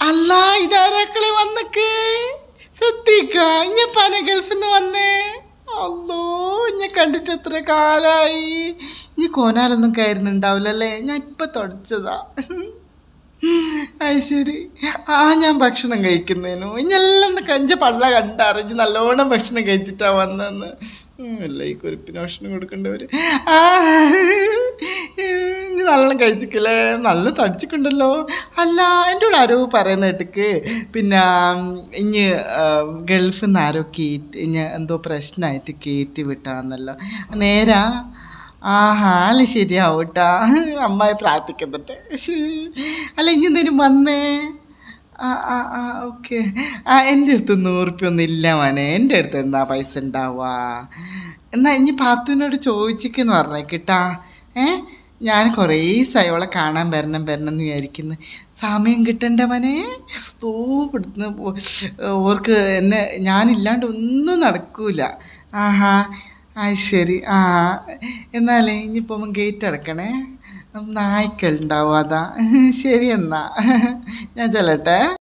അല്ല ഇതാരാക്കളെ വന്നക്ക് സത്യക്ക ഇഞ്ഞ പന ഗൾഫിൽ നിന്ന് വന്നേ അല്ലോ ഇഞ്ഞ കണ്ടിട്ട് എത്ര കാലായി ഇനി കോനാലൊന്നും കയറുന്നുണ്ടാവില്ലല്ലേ ഞാൻ ഇപ്പൊ തുടച്ചതാ അത് ശരി ആ ഞാൻ ഭക്ഷണം കഴിക്കുന്നതിനു ഇഞ്ഞെല്ലാം കഞ്ച പള്ള കണ്ടറിഞ്ഞ് നല്ലോണം ഭക്ഷണം കഴിച്ചിട്ടാ വന്നെന്ന് അല്ല ഈ കുരിപ്പിന് ഭക്ഷണം കൊടുക്കേണ്ടവര് ആ ഇനി നല്ലോണം കഴിച്ചിക്കല്ലേ നല്ല തടിച്ചിട്ടുണ്ടല്ലോ അല്ല എൻ്റെ കൂടെ ആരോ പറയുന്ന കേട്ടിക്ക് പിന്നെ ഇഞ്ഞ് ഗൾഫിൽ നിന്ന് ആരോ കയറ്റി ഇഞ്ഞ് എന്തോ പ്രശ്നമായിട്ട് കയറ്റി വിട്ടാന്നല്ലോ നേരാ ആഹാ അല്ല ശരിയാവൂട്ടാ അമ്മായി പ്രാർത്ഥിക്കുന്നുണ്ട് ശ്ശീ. അല്ല ഇനി എന്തേലും വന്നേ ആ ആ ആ ഓക്കെ ആ എൻ്റെ അടുത്ത് നൂറുപ്യൊന്നും ഇല്ല മോനെ എൻ്റെ അടുത്ത് എന്താ പൈസ ഉണ്ടാവുക എന്നാ ഇനി പാത്തുവിനോട് ചോദിച്ചിക്കെന്ന് പറഞ്ഞേക്കിട്ടാ ഏ ഞാൻ കുറേ ദിവസമായി അവളെ കാണാൻ വരണം വരണം എന്ന് വിചാരിക്കുന്നു സമയം കിട്ടണ്ട മോനെ സൂപ്പെടുത്തുന്ന ഓർക്ക് എന്നെ ഞാനില്ലാണ്ട് ഒന്നും നടക്കൂല ആഹാ ആ ശരി ആ എന്നാലേ ഇനിയിപ്പോൾ ഗേറ്റ് അടക്കണേ നായ്ക്കൾ ഉണ്ടാവും അതാ ശരി എന്നാ ഞാൻ ചെല്ലട്ടെ